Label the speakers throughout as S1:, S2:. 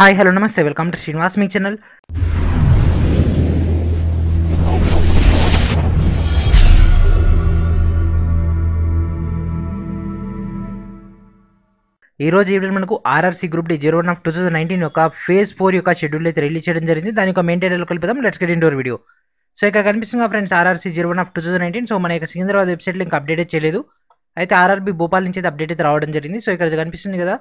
S1: hi hello నమస్తే welcome to Srinivas మీ channel ఈ రోజు ఈవినింగ్ మనకు RRC group D zero one of two thousand nineteen యొక్క ఫేజ్ ఫోర్ యొక్క షెడ్యూల్ అయితే రిలీజ్ చేయడం జరిగింది దాని యొక్క మెయిన్ టైటిల్ కలిపిదాం let's get into video so ఇక్కడ కనిపిస్తుంది friends RRC zero one of two thousand nineteen so మన యొక్క సికింద్రాబాద్ వెబ్సైట్లో ఇంకా అప్డేట్ చేయలేదు అయితే ఆర్ఆర్బీ భోపాల్ నుంచి అయితే అప్డేట్ అయితే రావడం జరిగింది సో ఇక్కడ కనిపిస్తుంది కదా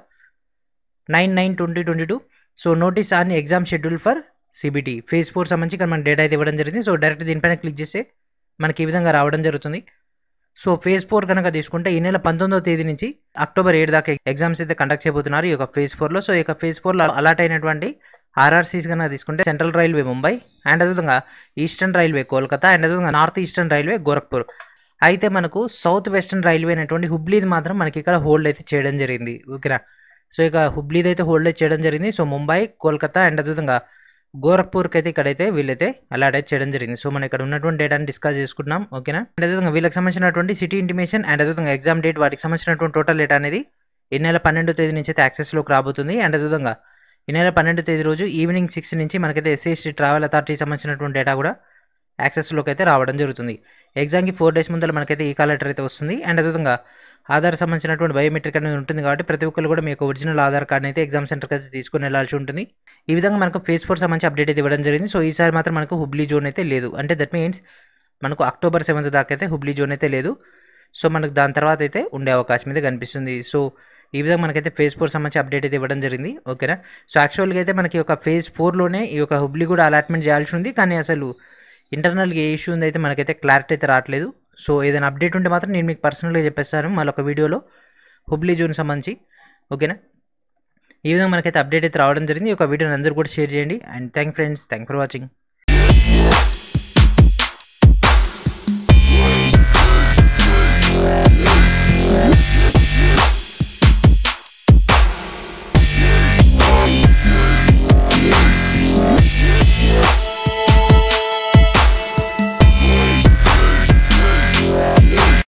S1: nine nine twenty twenty two so notice on exam schedule for CBT phase four సంబంధించి ఇక్కడ మన డేటా అయితే ఇవ్వడం జరిగింది సో డైరెక్ట్ దీనిపైన క్లిక్ చేస్తే మనకి ఈ విధంగా రావడం జరుగుతుంది సో ఫేజ్ ఫోర్ కనుక తీసుకుంటే ఈ నెల పంతొమ్మిదవ తేదీ నుంచి అక్టోబర్ ఏడు దాకా ఎగ్జామ్స్ అయితే కండక్ట్ చేయబోతున్నారు ఈ యొక్క ఫేజ్ ఫోర్లో సో ఈ యొక్క ఫేజ్ ఫోర్లో అలాట్ అయినటువంటి ఆర్ఆర్సీస్ కనుక తీసుకుంటే సెంట్రల్ రైల్వే ముంబై అండ్ అదేవిధంగా ఈస్టర్న్ రైల్వే కోల్కతా అండ్ అదేవిధంగా నార్త్ ఈస్టర్న్ రైల్వే గోరఖ్పూర్ అయితే మనకు సౌత్ వెస్టర్న్ రైల్వే అనేటువంటి హుబ్లీది మాత్రం మనకి ఇక్కడ హోల్డ్ అయితే చేయడం జరిగింది ఓకేనా సో ఇక హుబ్లీది అయితే హోల్డ్ అయితే చేయడం జరిగింది సో ముంబై కోల్కతా అండ్ అదేవిధంగా గోరఖ్పూర్కి అయితే ఇక్కడైతే వీళ్ళైతే అలాట్ అయితే చేయడం జరిగింది సో మనం ఇక్కడ ఉన్నటువంటి డేటాని డిస్కస్ చేసుకుంటున్నాం ఓకేనా అండ్ అదేవిధంగా వీళ్ళకి సంబంధించినటువంటి సిటీ ఇంటిమేషన్ అండ్ అదేవిధంగా ఎగ్జామ్ డేట్ వాటికి సంబంధించినటువంటి టోటల్ డేటా అనేది ఈ నెల పన్నెండో తేదీ నుంచి అయితే యాక్సెస్లోకి రాబోతుంది అండ్ అదేవిధంగా ఈ నెల పన్నెండో తేదీ రోజు ఈవినింగ్ సిక్స్ నుంచి మనకైతే ఎస్సీఎస్టీ ట్రావెల్ అథారిటీ సంబంధించినటువంటి డేటా కూడా యాక్సెస్లోకి అయితే రావడం జరుగుతుంది ఎగ్జామ్కి ఫోర్ డేస్ ముందర మనకైతే ఈ కాల్ లెటర్ అయితే వస్తుంది అండ్ అదేవిధంగా ఆధార్ సంబంధించినటువంటి బయోమెట్రిక్ అనేది ఉంటుంది కాబట్టి ప్రతి ఒక్కరు కూడా మీకు ఒరిజినల్ ఆధార్ కార్డ్ అయితే ఎగ్జామ్ సెంటర్కి అయితే తీసుకుని వెళ్ళాల్సి ఉంటుంది ఈ విధంగా మనకు ఫేస్ ఫోర్ సంబంధించి అప్డేట్ అయితే ఇవ్వడం జరిగింది సో ఈసారి మాత్రం మనకు హుబ్లీ జోన్ అయితే లేదు అంటే దట్ మీన్స్ మనకు అక్టోబర్ సెవెంత్ దాకా అయితే హుబ్లీ జోన్ అయితే లేదు సో మనకు దాని తర్వాత అయితే ఉండే అవకాశం అయితే కనిపిస్తుంది సో ఈ విధంగా మనకైతే ఫేజ్ ఫోర్ సంబంధించి అప్డేట్ అయితే ఇవ్వడం జరిగింది ఓకేనా సో యాక్చువల్గా అయితే మనకి ఒక ఫేజ్ ఫోర్లోనే ఈ యొక్క హుబ్లీ కూడా అలాట్మెంట్ చేయాల్సి ఉంది కానీ అసలు ఇంటర్నల్గా ఏ ఇష్యూ ఉందైతే మనకైతే క్లారిటీ అయితే రావట్లేదు సో ఏదైనా అప్డేట్ ఉంటే మాత్రం నేను మీకు పర్సనల్గా చెప్పేస్తాను మళ్ళీ ఒక వీడియోలో హుబ్లీ జోన్ సంబంధించి ఓకేనా ఈ విధంగా మనకైతే అప్డేట్ అయితే రావడం జరిగింది ఈ యొక్క వీడియోని అందరూ కూడా షేర్ చేయండి and thank friends thank for watching